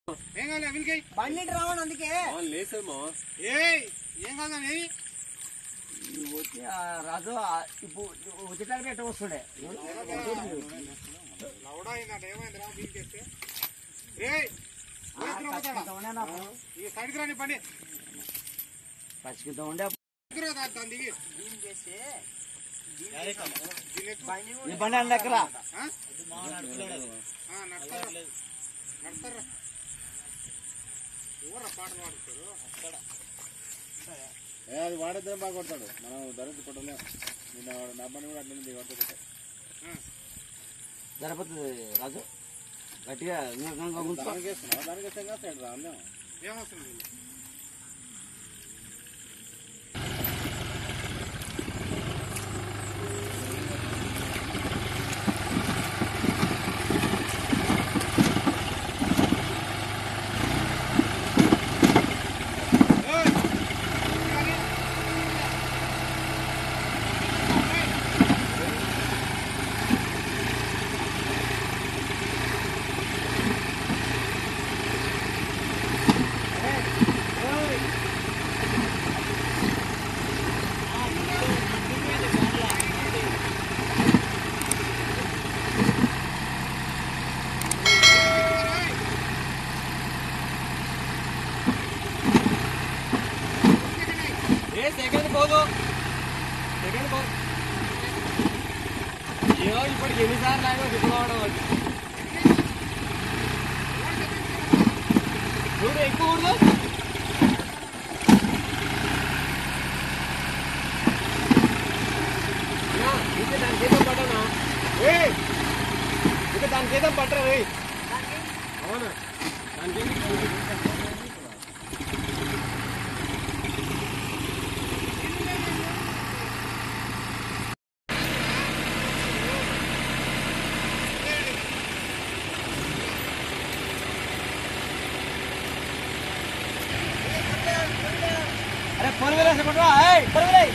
ఏం కావాలి అవిల్కి బండి రావడం అందుకే లేసేది మా ఏయ్ ఏం కాదని వచ్చి ఆ రాజు ఆ ఇప్పుడు ఉచితాలు పెట్ట వస్తుండే లౌడా అయిందంట ఏమైంది రా వీల్కేస్తే ఏయ్ ఈ సైడ్కి రాని పని పచ్చికితో ఉండే దగ్గర రా, దాని దిగి దీన్ని ఎక్కు. ఈ బండి అన్న దగ్గర ఆ? ఆ, నడతారా నడతారా ఎవరా పాటలు పాడుతారు అది వాడితే బాగా కొడతాడు మనం ధరించి కొట్టలేం నిన్న నా పని కూడా అట్లనే దిగొడతా సరిపోతుంది రాజు గట్టిగా ఇంకా- ఇంకా- ఇంకా గుంజుకో. దానికి వేస్తున్నావు దానికి వేస్తే ఇంకా సైడ్ రాలేం ఏమవసరం లేదు ఏయ్! కానీ ఏ సెకండ్ పోదు సెకండ్ పో ఏదో ఇప్పటికి ఎన్నిసార్లు లాగా విప్పుకోవడం చూడు ఎక్కువ ఊడదు ఇంకా దాని జీతం పట్టనా ఏ ఇంకా దాని జీతం పట్టరా రే అవునా దానికి అరే ఫోన్ వేలేసి పట్టురా ఏయ్ ఫోన్ వేలేయ్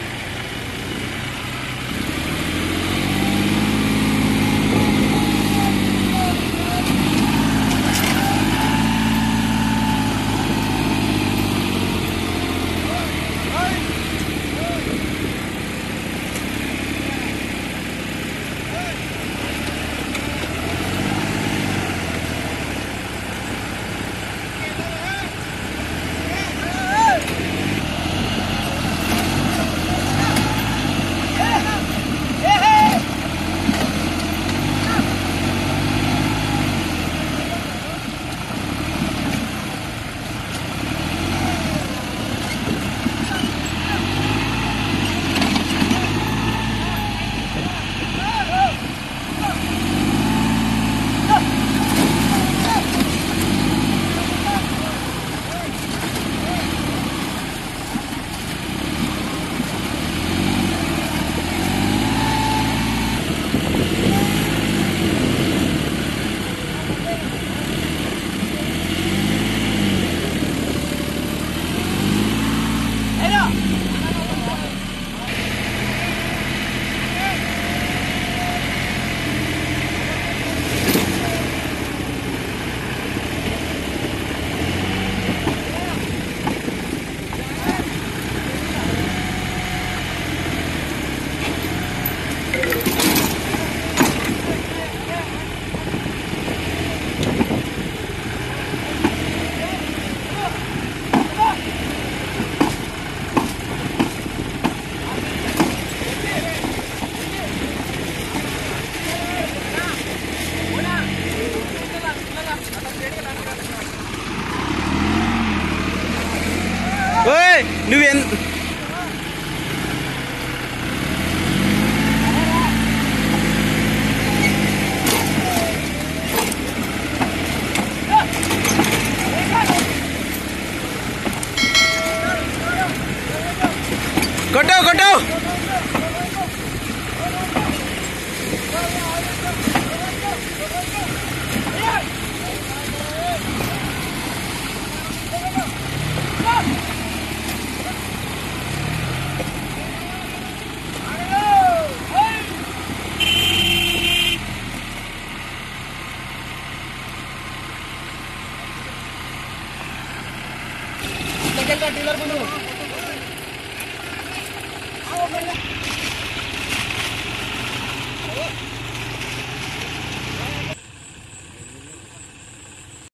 నువ్వెన్ కొట్టావు కొట్టావు పైకి వెళ్తా డీలర్ ముందు